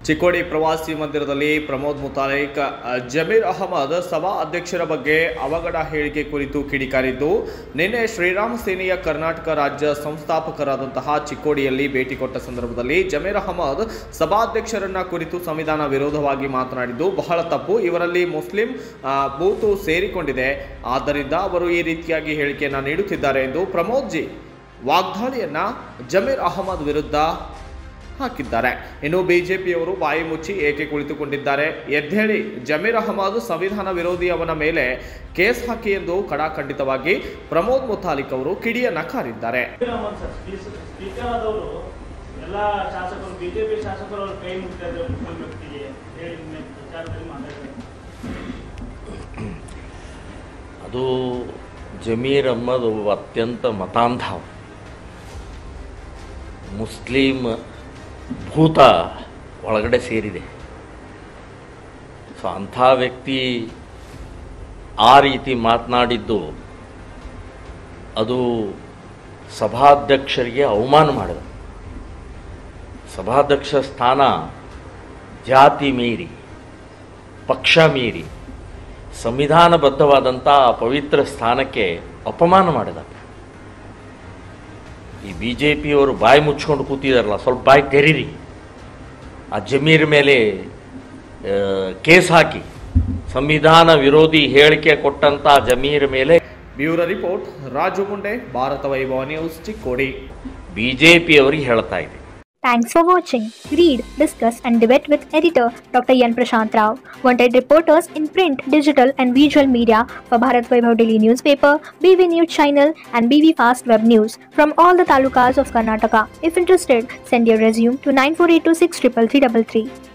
ಚಿಕ್ಕೋಡಿ ಪ್ರವಾಸಿ ಮಂದಿರದಲ್ಲಿ ಪ್ರಮೋದ್ ಮುತಾಲಿಕ್ ಜಮೀರ್ ಅಹಮದ್ ಸಭಾ ಅಧ್ಯಕ್ಷರ ಬಗ್ಗೆ ಅವಘಡ ಹೇಳಿಕೆ ಕುರಿತು ಕಿಡಿಕಾರಿದ್ದು ನಿನ್ನೆ ಶ್ರೀರಾಮ ಸೇನೆಯ ಕರ್ನಾಟಕ ರಾಜ್ಯ ಸಂಸ್ಥಾಪಕರಾದಂತಹ ಚಿಕ್ಕೋಡಿಯಲ್ಲಿ ಭೇಟಿ ಕೊಟ್ಟ ಸಂದರ್ಭದಲ್ಲಿ ಜಮೀರ್ ಅಹಮದ್ ಸಭಾಧ್ಯಕ್ಷರನ್ನ ಕುರಿತು ಸಂವಿಧಾನ ವಿರೋಧವಾಗಿ ಮಾತನಾಡಿದ್ದು ಬಹಳ ತಪ್ಪು ಇವರಲ್ಲಿ ಮುಸ್ಲಿಂ ಆ, ಬೂತು ಸೇರಿಕೊಂಡಿದೆ ಆದ್ದರಿಂದ ಅವರು ಈ ರೀತಿಯಾಗಿ ಹೇಳಿಕೆಯನ್ನ ನೀಡುತ್ತಿದ್ದಾರೆ ಎಂದು ಪ್ರಮೋದ್ ಜಿ ವಾಗ್ದಾಳಿಯನ್ನ ಜಮೀರ್ ಅಹಮದ್ ವಿರುದ್ಧ ಹಾಕಿದ್ದಾರೆ ಇನ್ನು ಬಿಜೆಪಿಯವರು ಬಾಯಿ ಮುಚ್ಚಿ ಏಕೆ ಕುಳಿತುಕೊಂಡಿದ್ದಾರೆ ಎದ್ದೇಳಿ ಜಮೀರ್ ಅಹಮದ್ ಸಂವಿಧಾನ ವಿರೋಧಿ ಅವನ ಮೇಲೆ ಕೇಸ್ ಹಾಕಿ ಎಂದು ಕಡಾಖಂಡಿತವಾಗಿ ಪ್ರಮೋದ್ ಮುತಾಲಿಕ್ ಅವರು ಕಿಡಿಯನ್ನ ಕಾರಿದ್ದಾರೆ ಶ್ರೀರಾಮನ್ ಸರ್ ಸ್ಪೀಸ್- ಸ್ಪೀಕರ್ ಆದವರು ಎಲ್ಲ ಶಾಸಕರು ಬಿಜೆಪಿ ಶಾಸಕರು ಅವ್ರ ಕೈ ಮುಗ್ತಾ ಇದ್ರು ಮುಖ್ಯ ವ್ಯಕ್ತಿಗೆ ಹೇಳಿ ನೆ- ವಿಚಾರದಲ್ಲಿ ಮಾತಾಡ್ತಾರೆ ಅದು ಜಮೀರ್ ಅಹ್ಮದ್ ಒಬ್ಬ ಅತ್ಯಂತ ಮತಾಂಧ ಮುಸ್ಲಿಂ ಭೂತ ಒಳಗಡೆ ಸೇರಿದೆ ಸೊ ಅಂಥ ವ್ಯಕ್ತಿ ಆ ರೀತಿ ಮಾತನಾಡಿದ್ದು ಅದು ಸಭಾಧ್ಯಕ್ಷರಿಗೆ ಅವಮಾನ ಮಾಡಿದ ಸಭಾಧ್ಯಕ್ಷ ಸ್ಥಾನ ಜಾತಿ ಮೀರಿ ಪಕ್ಷ ಮೀರಿ ಸಂವಿಧಾನಬದ್ಧವಾದಂಥ ಆ ಪವಿತ್ರ ಸ್ಥಾನಕ್ಕೆ ಅಪಮಾನ ಮಾಡಿದ ಈ ಬಿ ಜೆ ಪಿಯವರು ಬಾಯಿ ಮುಚ್ಕೊಂಡು ಕೂತಿದಾರಲ್ಲ ಸ್ವಲ್ಪ ಬಾಯಿ ತೆರೀರಿ ಆ ಜಮೀರ್ ಮೇಲೆ ಆ, ಕೇಸ್ ಹಾಕಿ ಸಂವಿಧಾನ ವಿರೋಧಿ ಹೇಳಿಕೆ ಕೊಟ್ಟಂಥ ಜಮೀರ್ ಮೇಲೆ bureau report Raju Munde Bharat Vaibhav news Chikkodi B J ಪಿಯವರಿಗೆ ಹೇಳ್ತಾ ಇದೆ Thanks for watching. Read, discuss, and debate with editor Dr. Yan Prashant Rao. Wanted reporters in print, digital, and visual media for Bharat Vaibhav Daily Newspaper, BV News Channel, and BV Fast Web News from all the talukas of Karnataka. If interested, send your resume to 9482633333.